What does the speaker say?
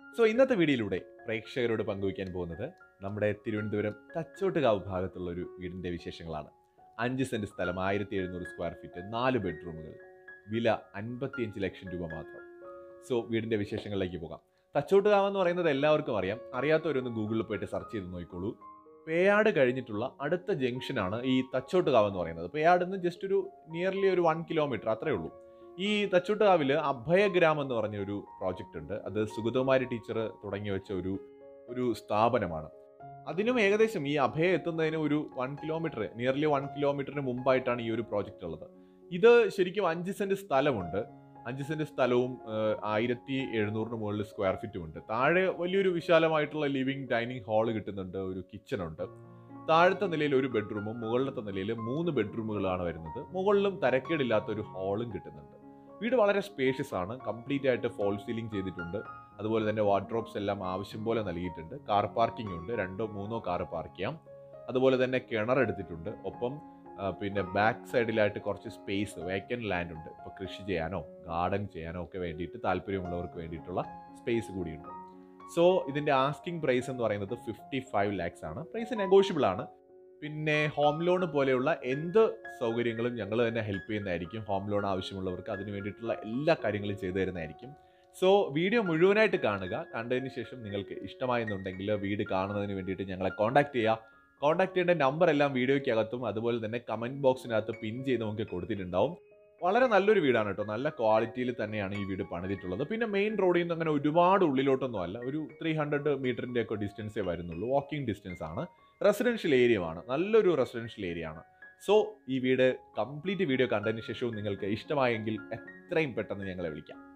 so ഇന്നത്തെ വീഡിയോയിലൂടെ പ്രേക്ഷകരോട് പങ്കുവയ്ക്കാൻ പോകുന്നത് നമ്മുടെ തിരുവനന്തപുരം തച്ചോട്ടുകാവ് ഭാഗത്തുള്ള ഒരു വീടിന്റെ വിശേഷങ്ങളാണ് അഞ്ച് സെന്റ് സ്ഥലം ആയിരത്തി എഴുന്നൂറ് സ്ക്വയർ ഫീറ്റ് നാല് ബെഡ്റൂമുകൾ വില അൻപത്തിയഞ്ച് ലക്ഷം രൂപ മാത്രം സോ വീടിന്റെ വിശേഷങ്ങളിലേക്ക് പോകാം തച്ചോട്ടുകാവ് എന്ന് പറയുന്നത് എല്ലാവർക്കും അറിയാം അറിയാത്തവരൊന്ന് ഗൂഗിളിൽ പോയിട്ട് സെർച്ച് ചെയ്ത് നോക്കിക്കോളൂ പേയാട് കഴിഞ്ഞിട്ടുള്ള അടുത്ത ജംഗ്ഷനാണ് ഈ തച്ചോട്ടുകാവ് എന്ന് പറയുന്നത് പേയാട് നിന്ന് ജസ്റ്റ് ഒരു നിയർലി ഒരു വൺ കിലോമീറ്റർ അത്രേ ഉള്ളൂ ഈ തച്ചോട്ടുകാവിൽ അഭയഗ്രാം എന്ന് പറഞ്ഞ ഒരു പ്രോജക്റ്റ് ഉണ്ട് അത് സുഗതകുമാരി ടീച്ചർ തുടങ്ങി വെച്ച ഒരു ഒരു സ്ഥാപനമാണ് അതിനും ഏകദേശം ഈ അഭയ എത്തുന്നതിന് ഒരു വൺ കിലോമീറ്റർ നിയർലി വൺ കിലോമീറ്ററിന് മുമ്പായിട്ടാണ് ഈ ഒരു പ്രോജക്റ്റ് ഉള്ളത് ഇത് ശരിക്കും അഞ്ച് സെന്റ് സ്ഥലമുണ്ട് അഞ്ച് സെന്റ് സ്ഥലവും ആയിരത്തി എഴുന്നൂറിന് മുകളിൽ സ്ക്വയർ ഫീറ്റും ഉണ്ട് താഴെ വലിയൊരു വിശാലമായിട്ടുള്ള ലിവിംഗ് ഡൈനിങ് ഹാള് കിട്ടുന്നുണ്ട് ഒരു കിച്ചൺ ഉണ്ട് താഴത്തെ നിലയിൽ ഒരു ബെഡ്റൂമും മുകളിലത്തെ നിലയിൽ മൂന്ന് ബെഡ്റൂമുകളാണ് വരുന്നത് മുകളിലും തരക്കേടില്ലാത്ത ഒരു ഹാളും കിട്ടുന്നുണ്ട് വീട് വളരെ സ്പേഷ്യസ് ആണ് കംപ്ലീറ്റ് ആയിട്ട് ഫോൾ സീലിംഗ് ചെയ്തിട്ടുണ്ട് അതുപോലെ തന്നെ വാർഡ്രോബ്സ് എല്ലാം ആവശ്യം പോലെ നൽകിയിട്ടുണ്ട് കാർ പാർക്കിംഗ് ഉണ്ട് രണ്ടോ മൂന്നോ കാർ പാർക്ക് ചെയ്യാം അതുപോലെ തന്നെ കിണർ എടുത്തിട്ടുണ്ട് ഒപ്പം ആ, പിന്നെ ബാക്ക് സൈഡിലായിട്ട് കുറച്ച് സ്പേസ് വേക്കൻ ലാൻഡ് ഉണ്ട് ഇപ്പോൾ കൃഷി ചെയ്യാനോ ഗാർഡൻ ചെയ്യാനോ ഒക്കെ വേണ്ടിയിട്ട് താല്പര്യമുള്ളവർക്ക് വേണ്ടിയിട്ടുള്ള സ്പേസ് കൂടിയുണ്ട് സോ ഇതിന്റെ ആസ്കിംഗ് പ്രൈസ് എന്ന് പറയുന്നത് ഫിഫ്റ്റി ഫൈവ് ലാക്സ് ആണ് പ്രൈസ് നെഗോഷ്യബിൾ ആണ് പിന്നെ ഹോം ലോൺ പോലെയുള്ള എന്ത് സൗകര്യങ്ങളും ഞങ്ങൾ തന്നെ ഹെൽപ്പ് ചെയ്യുന്നതായിരിക്കും ഹോം ലോൺ ആവശ്യമുള്ളവർക്ക് അതിന് വേണ്ടിയിട്ടുള്ള എല്ലാ കാര്യങ്ങളും ചെയ്തു തരുന്നതായിരിക്കും സോ വീഡിയോ മുഴുവനായിട്ട് കാണുക കണ്ടതിന് ശേഷം നിങ്ങൾക്ക് ഇഷ്ടമായെന്നുണ്ടെങ്കിൽ വീട് കാണുന്നതിന് വേണ്ടിയിട്ട് ഞങ്ങളെ കോൺടാക്ട് ചെയ്യുക കോൺടാക്ട് ചെയ്യേണ്ട നമ്പർ എല്ലാം വീഡിയോയ്ക്കകത്തും അതുപോലെ തന്നെ കമന്റ് ബോക്സിനകത്ത് പിൻ ചെയ്ത് നമുക്ക് കൊടുത്തിട്ടുണ്ടാവും വളരെ നല്ലൊരു വീടാണ് കേട്ടോ നല്ല ക്വാളിറ്റിയിൽ തന്നെയാണ് ഈ വീട് പണിതിട്ടുള്ളത് പിന്നെ മെയിൻ റോഡിൽ നിന്ന് അങ്ങനെ ഒരുപാട് ഉള്ളിലോട്ടൊന്നും അല്ല ഒരു ത്രീ ഹൺഡ്രഡ് മീറ്ററിന്റെ ഒക്കെ ഡിസ്റ്റൻസേ വരുന്നുള്ളൂ വാക്കിംഗ് ഡിസ്റ്റൻസ് ആണ് റെസിഡൻഷ്യൽ ഏരിയ ആണ് നല്ലൊരു റെസിഡൻഷ്യൽ ഏരിയ ആണ് സോ ഈ വീട് കംപ്ലീറ്റ് വീഡിയോ കണ്ടതിന് ശേഷവും നിങ്ങൾക്ക് ഇഷ്ടമായെങ്കിൽ എത്രയും പെട്ടെന്ന് ഞങ്ങളെ വിളിക്കാം